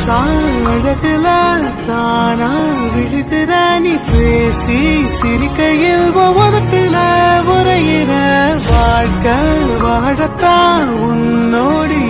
லேசா அழகுல தானா விழுகிற நீ பேசி சிரிக்கையில் உதட்டுல உரையிற வாழ்க்கை வாழத்தான் உன்னோடி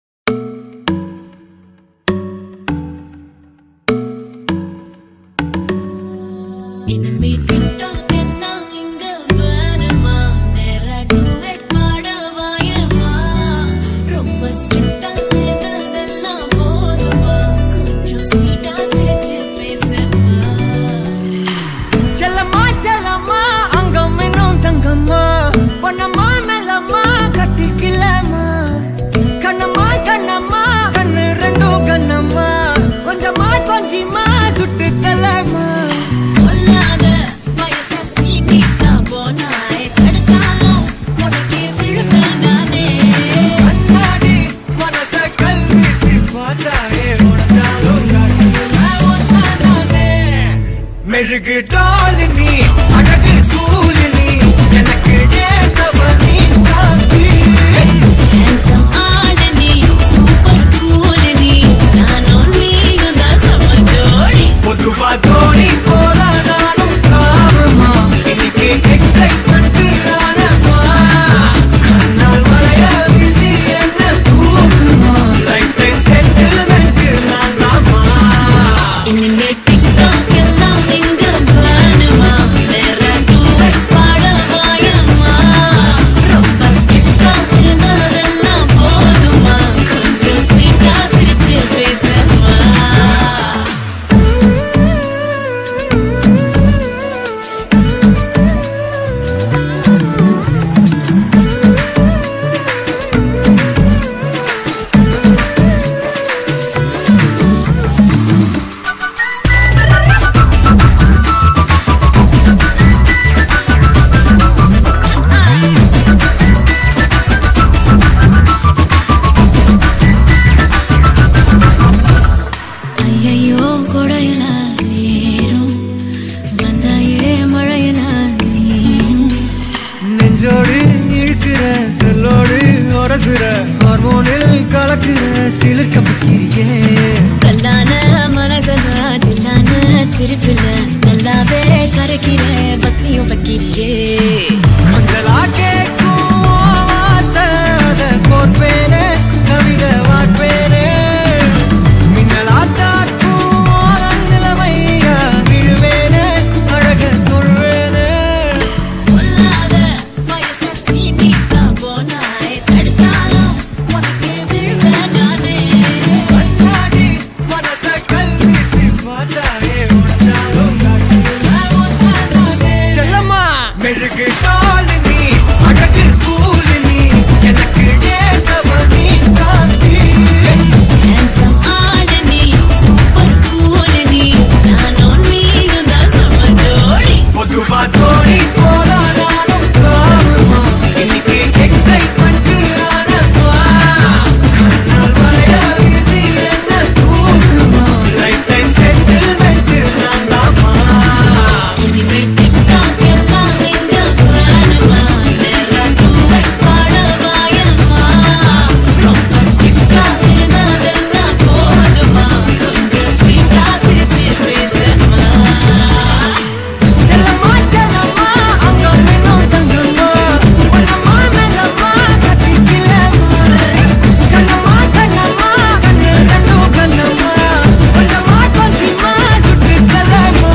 இனிமே TikTok எல்லாம் இங்க வேணுமா? நேரா duet பாட வாயேம்மா. ரொம்ப strict ஆ இருந்ததெல்லாம் போதுமா? கொஞ்சம் sweet ஆ சிரிச்சு பேசம்மா. செல்லம்மா செல்லம்மா அங்கம் இன்னும் தங்கம்மா பொன்னம்மா மெல்லம்மா கட்டிக்கலம்மா கண்ணம்மா கண்ணம்மா கண்ணு ரெண்டும் கண்ணம்மா கொஞ்சமா கொஞ்சிமா சுட்டு தலம்மா கொல்லாத வயச சீண்டிட்டா போனாய். தடுத்தாலும் உனக்கே விழுவேன் நானே. அண்ணாடி மனச கல்வி பார்த்தாயே உனக்காலும் காட்டுவேன் ஒன்னானே. மெழுகு டால் நீ அழகு ஸ்கூல் நீ எனக்கு ஏத்தவ நீ காந்தி Handsome ஆளு நீ, super cool நீ. நானும் நீயும் தான் செம ஜோடி. பொதுவா தோணி போல நானும் காமமா இன்னைக்கு எக்ஸைட்மெண்ட் ஆனமா கண்ணால் மலைய வீசி என்ன தூக்குமா லைஃப் டைம் செட்டில்மெண்ட் நான் தாமா இனிமே TikTok எல்லாம் இங்க வேணுமா? வேற duet பாட வாயேம்மா. ரொம்ப strict ஆ இருந்ததெல்லாம் போதுமா? கொஞ்சம் sweet ஆ சிரிச்சு பேசம்மா. ஐயையோ கொடையில ஏறும் வந்தாயே மழையில நீயும் நெஞ்சோடு இழுக்கிற சொல்லோடு உரசுற ஹார்மோனில் கலக்குற சிலுக்க பக்கிரியே கல்லான மனசனா ஜில்லான சிரிப்புல நல்லாவே கரைக்கிற பசியும் வைக்கிறியே கொஞ்சலா கேட்கும் வார்த்தை அதை கோர்ப்பேனே கவிதை வார்ப்பேனே மின்னலா தாக்கும் நிலைமையா விழுவேனே அழக தொழுவேனே கொல்லாத வயச சீண்டிட்டா போனாய் தடுத்தாலும் உனக்கே விழுவேன் நானே கண்ணாடி மனச கல்வி பார்த்தாயே உனக்காலும் காட்டுவேன் ஒன்னானே. செல்லம்மா மெழுகு டால் நீ அழகு ஸ்கூல் நீ எனக்கு ஏத்தவ நீ காந்தி Handsome ஆளு நீ, super cool நீ. நானும் நீயும் தான் செம ஜோடி. பொதுவா தோணி போல நானும் காணுமா இன்னைக்கு எக்ஸைட்மெண்ட் ஆனப்பா கண்ணால் வளைய வீசி என்ன தூக்குமா லைஃப் டைம் செட்டில்மெண்ட் நான் தாமா இனிமே TikTok எல்லாம் இங்க வேணுமா? நேரா duet பாட வாயேம்மா. ரொம்ப strict ஆ இருந்ததெல்லாம் போதுமா? கொஞ்சம் sweet ஆ சிரிச்சு பேசம்மா. செல்லம்மா செல்லம்மா அங்கம் இன்னும் தங்கம்மா பொன்னம்மா மெல்லம்மா கட்டிக்கலம்மா கண்ணம்மா கண்ணம்மா கண்ணு ரெண்டும் கண்ணம்மா கொஞ்சமா கொஞ்சமா சுட்டு தலம்மா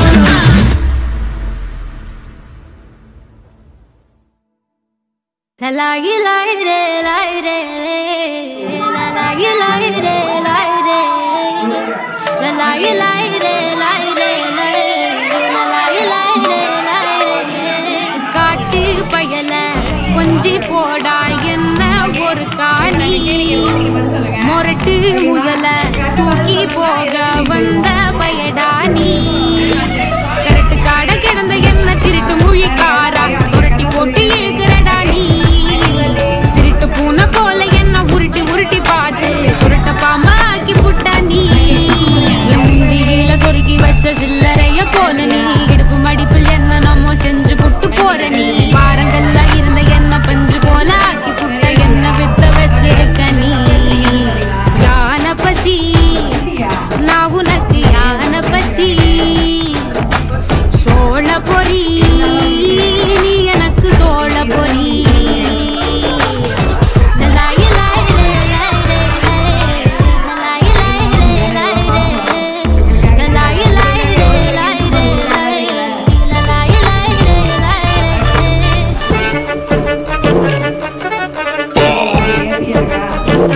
La la yi la yi re la yi re la la yi la yi re la yi re la la yi la yi re la yi re la la yi la yi re la yi re காட்டு பயல கொஞ்சி போடா என்ன ஒரு காணி மொரட்டு முயல தூக்கி போக வந்த பயடா நீ கரட்டு காட கிடந்த என்ன திருட்டு முழிக்காரா புரட்டி போட்டு இழுக்கிறடா நீ திருட்டு பூனை போல என்ன உருட்டி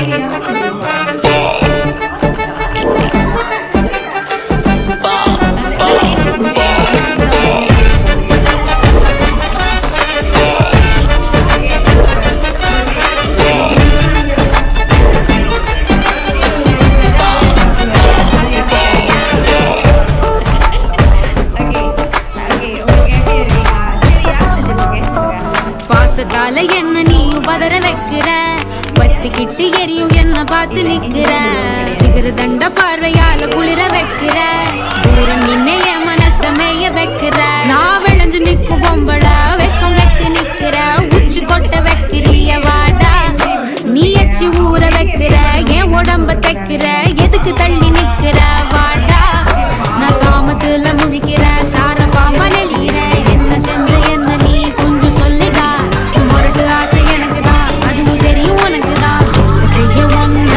பாசத்தால என்ன நீயும் பதற வைக்கிற பத்திக்கிட்டு எரியும் என்ன பார்த்து நிக்கிற சிகர தண்ட பார்வையால குளிர வைக்கிற தூரம் நின்ன என் மனச மேய வைக்கிற நான் விளைஞ்சு நிக்கும் பொம்பள வெக்கம் கட்டி நிக்கிற உச்சி கொட்ட வைக்கிறிய வாடா நீ எச்சி ஊற வைக்கிற என் உடம்ப தைக்கிற எதுக்கு தள்ளி நிக்கிற வாடா நான் சாமத்துல முழிக்கிற சார பாம்பா நெளியிற என்ன செஞ்ச என்ன நீ கொஞ்சம் சொல்லுடா முரட்டு ஆசை எனக்கு தான் அதுவும் தெரியும் உனக்கு தான் செய்ய ஒன்ன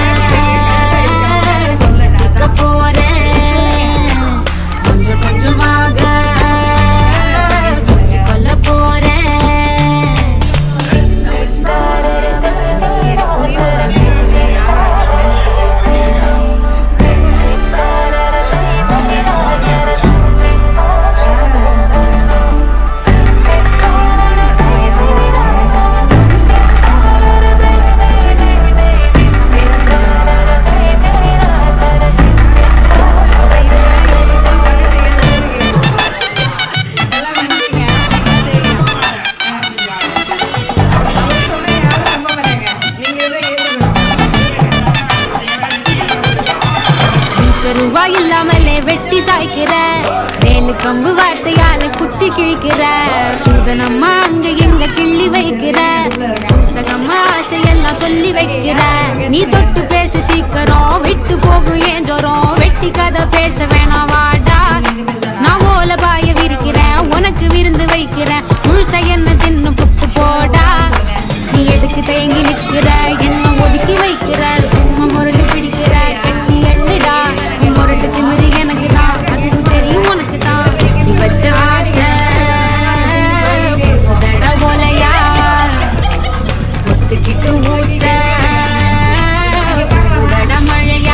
போறேன் கொஞ்சம் கொஞ்சமாக கொஞ்சம் கொல்ல போறேன் லட்ச ரூபாய் இல்லாமலே வெட்டி சாய்க்கிற வேலு கம்பு வார்த்தையால குத்தி கிழிக்கிற சூதனம்மா அங்க எங்க கிள்ளி வைக்கிற சூசகம்மா ஆசையெல்லாம் சொல்லி வைக்கிற நீ தொட்டு பேச சீக்கிரம் விட்டு போகும் ஏன் ஜோரம் வெட்டி கதை பேச வேணாம் வாடா நான் ஓல பாய விரிக்கிறேன் உனக்கு விருந்து வைக்கிறேன் முழுச என்ன தின்னு புட்டு போடா நீ எதுக்கு தேங்கி நிற்கிற என்ன ஒதுக்கி வைக்கிற சும்மா முரட்டு பிடிக்கிற கட்டி எள்ளுடா உன் முரட்டு திமிரு எனக்கு தான் அதுவும் தெரியும் உனக்கு தான் நீ வச்ச ஆசை புதட போலையா ஒத்துக்கிட்டு ஊத்த புதட மழையா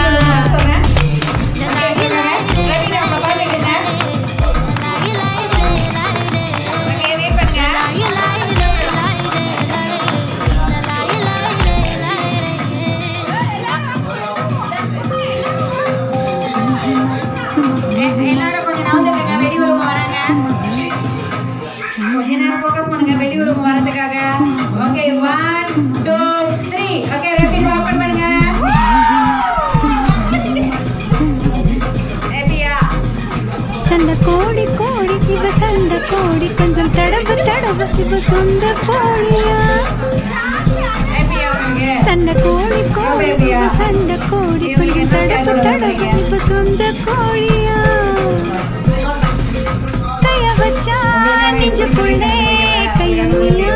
எல்லாரும் கொஞ்ச நவுந்துக்கங்க வெளி உலகம் வராங்க கொஞ்ச நேரம் ஃபோக்கஸ் பண்ணுங்க வெளி உலகம் வரதுக்காக okay one two three okay ரெஃபி ஓப்பன் பண்ணுங்க ரெஃபியா சண்டை கோடி கோடி இவ சண்டை கோடி கொஞ்சம் தடவு தடவு இவ சொந்த கோழியா ரெஃபியா வாங்க சண்டை கோடி கோடி இவ சண்டை கோடி கொஞ்சம் தடவு தடவு இவ சொந்த கோழியா கைய வச்சா நெஞ்சுக்குள்ளே கையங்கியா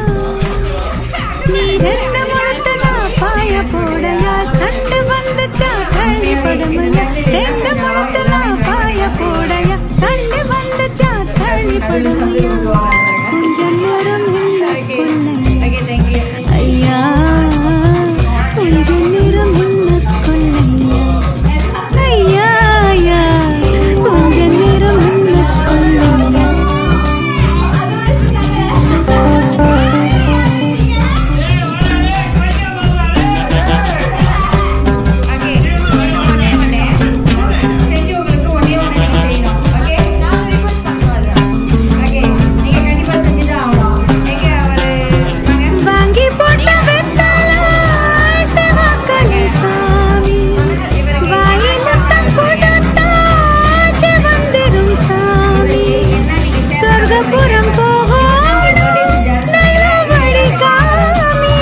நீ ரெண்டு முழத்தனா பாய போடையா சண்டை வந்துச்சா தள்ளி படுமையா ரெண்டு முழத்தனா பாய போடையா சண்டை வந்துச்சா தள்ளி படுமையா கொஞ்ச நேரம் என்ன கொல்லையா ஓகே தேங்க் யூ ஐயா கொஞ்ச நேரம் என்ன கொல்லையா ஐயா ஐயா கொஞ்ச நேரம் என்ன கொல்லையா ஓகே ஒண்ணே ஒண்ணே செஞ்சு உங்களுக்கு ஒண்ணே ஒண்ணு நீங்க செய்யணும் ஓகே ஓகே நீங்க கண்டிப்பா செஞ்சுதான் ஆகணும் எங்க அவரு வாங்க வாங்கி போட்ட வெத்தல செவக்கனி சாமி வாயில் முத்தம் கொடுத்தா செவந்திரும் சாமி சொர்க்கபுரம் போகணும் நல்ல வழி காமி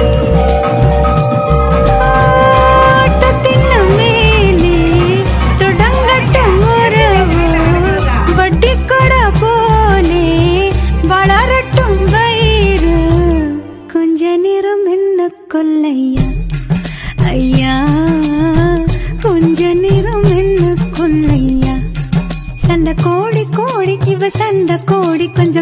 ஆட்டத்தின் மேலே தொடங்கட்டும் உறவு வட்டி கொட போலே வளரட்டும் வயிறு கொஞ்ச நேரம் என்ன கொல்லையா ஐயா கொஞ்ச நேரம் என்ன கொல்லையா சண்டை கோடி கோடி இவ சண்டை கோடி கொஞ்சம்